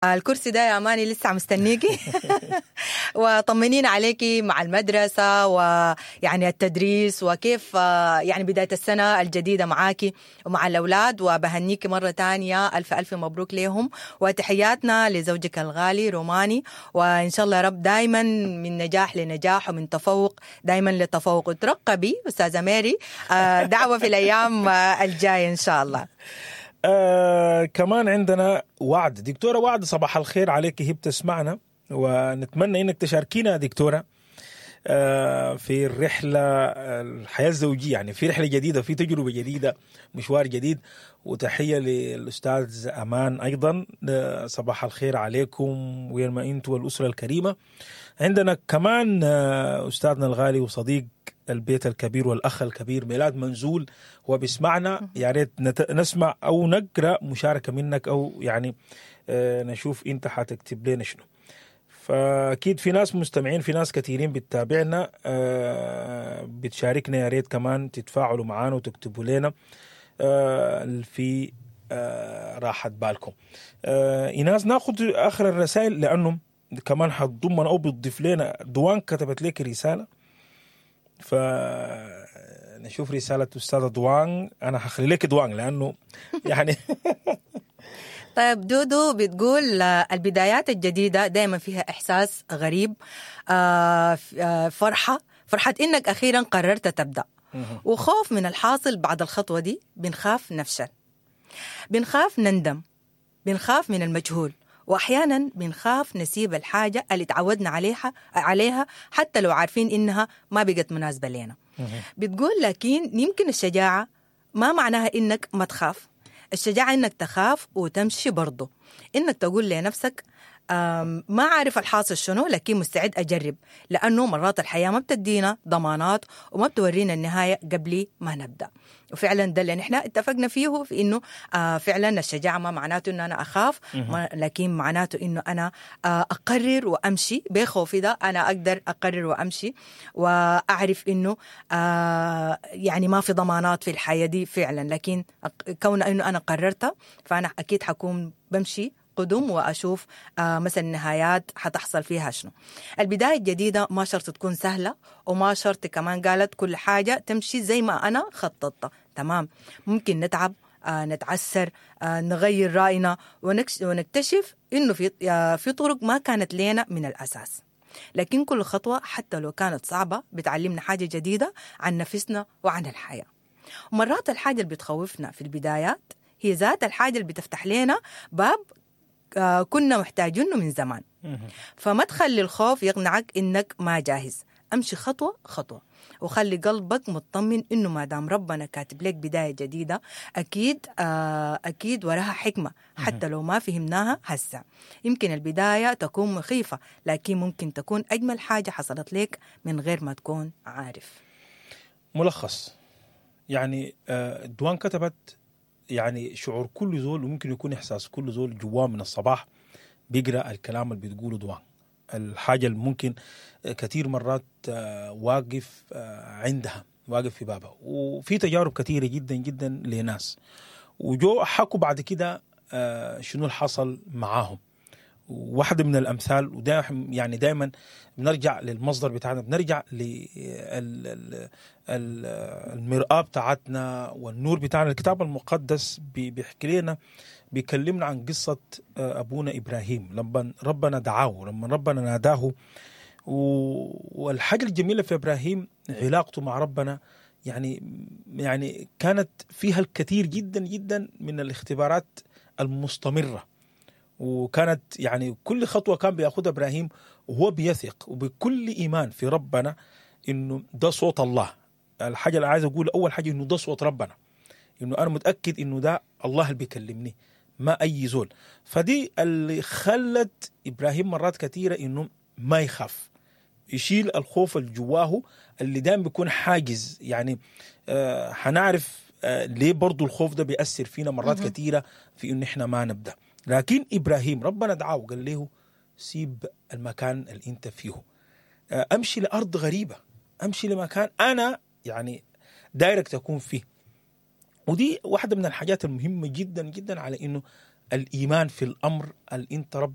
الكرسي ده يا اماني لسه مستنيكي وطمنين عليكي مع المدرسه ويعني التدريس وكيف يعني بدايه السنه الجديده معاكي ومع الاولاد وبهنيكي مره تانية الف الف مبروك لهم وتحياتنا لزوجك الغالي روماني وان شاء الله يا رب دائما من نجاح لنجاح ومن تفوق دائما لتفوق وترقبي استاذه ميري دعوه في الايام الجايه ان شاء الله آه كمان عندنا وعد دكتورة وعد صباح الخير عليك هي بتسمعنا ونتمنى انك تشاركينا دكتورة آه في الرحلة الحياة الزوجية يعني في رحلة جديدة في تجربة جديدة مشوار جديد وتحية للأستاذ أمان أيضا صباح الخير عليكم وين ما أنتم والأسرة الكريمة عندنا كمان آه أستاذنا الغالي وصديق البيت الكبير والاخ الكبير ميلاد منزول هو بيسمعنا يا ريت نسمع او نقرا مشاركه منك او يعني آه نشوف انت حتكتب لنا شنو فاكيد في ناس مستمعين في ناس كثيرين بتتابعنا آه بتشاركنا يا ريت كمان تتفاعلوا معنا وتكتبوا لنا آه في راحة بالكم ايناس ناخذ اخر الرسائل لانه كمان حتضمنا او بتضيف لنا دوان كتبت لك رساله فنشوف رسالة أستاذة دوان أنا هخلي لك دوان لأنه يعني طيب دودو بتقول البدايات الجديدة دائما فيها إحساس غريب فرحة فرحة إنك أخيرا قررت تبدأ وخوف من الحاصل بعد الخطوة دي بنخاف نفشل بنخاف نندم بنخاف من المجهول واحيانا بنخاف نسيب الحاجه اللي تعودنا عليها عليها حتى لو عارفين انها ما بقت مناسبه لنا بتقول لكن يمكن الشجاعه ما معناها انك ما تخاف الشجاعه انك تخاف وتمشي برضه انك تقول لنفسك ما عارف الحاصل شنو لكن مستعد أجرب لأنه مرات الحياة ما بتدينا ضمانات وما بتورينا النهاية قبل ما نبدأ وفعلا ده اللي نحن اتفقنا فيه في انه آه فعلا الشجاعه ما معناته انه انا اخاف ما لكن معناته انه انا آه اقرر وامشي بخوفي ده انا اقدر اقرر وامشي واعرف انه آه يعني ما في ضمانات في الحياه دي فعلا لكن كون انه انا قررتها فانا اكيد حكون بمشي قدم واشوف آه مثلا نهايات حتحصل فيها شنو البدايه الجديده ما شرط تكون سهله وما شرط كمان قالت كل حاجه تمشي زي ما انا خططتها تمام ممكن نتعب آه نتعسر آه نغير راينا ونكتشف انه في آه في طرق ما كانت لنا من الاساس لكن كل خطوه حتى لو كانت صعبه بتعلمنا حاجه جديده عن نفسنا وعن الحياه ومرات الحاجه اللي بتخوفنا في البدايات هي ذات الحاجه اللي بتفتح لنا باب كنا محتاجينه من زمان فما تخلي الخوف يقنعك انك ما جاهز امشي خطوه خطوه وخلي قلبك مطمن انه ما دام ربنا كاتب لك بدايه جديده اكيد آه اكيد وراها حكمه حتى لو ما فهمناها هسه يمكن البدايه تكون مخيفه لكن ممكن تكون اجمل حاجه حصلت لك من غير ما تكون عارف ملخص يعني آه دوان كتبت يعني شعور كل زول وممكن يكون احساس كل زول جواه من الصباح بيقرا الكلام اللي بتقوله دوان الحاجه اللي ممكن كثير مرات واقف عندها واقف في بابها وفي تجارب كثيره جدا جدا لناس وجو حكوا بعد كده شنو اللي حصل معاهم واحدة من الأمثال وده يعني دائما بنرجع للمصدر بتاعنا بنرجع للمرآة بتاعتنا والنور بتاعنا الكتاب المقدس بيحكي لنا بيكلمنا عن قصة أبونا إبراهيم لما ربنا دعاه لما ربنا ناداه والحاجة الجميلة في إبراهيم علاقته مع ربنا يعني يعني كانت فيها الكثير جدا جدا من الاختبارات المستمره وكانت يعني كل خطوه كان بياخذها ابراهيم وهو بيثق وبكل ايمان في ربنا انه ده صوت الله الحاجه اللي عايز اقول اول حاجه انه ده صوت ربنا انه انا متاكد انه ده الله اللي بيكلمني ما اي زول فدي اللي خلت ابراهيم مرات كثيره انه ما يخاف يشيل الخوف اللي جواه اللي دائما بيكون حاجز يعني آه حنعرف آه ليه برضو الخوف ده بيأثر فينا مرات كثيرة في انه احنا ما نبدأ لكن ابراهيم ربنا دعاه وقال له سيب المكان اللي انت فيه آه امشي لارض غريبة امشي لمكان انا يعني دايرك تكون فيه ودي واحدة من الحاجات المهمة جدا جدا على انه الايمان في الامر اللي انت رب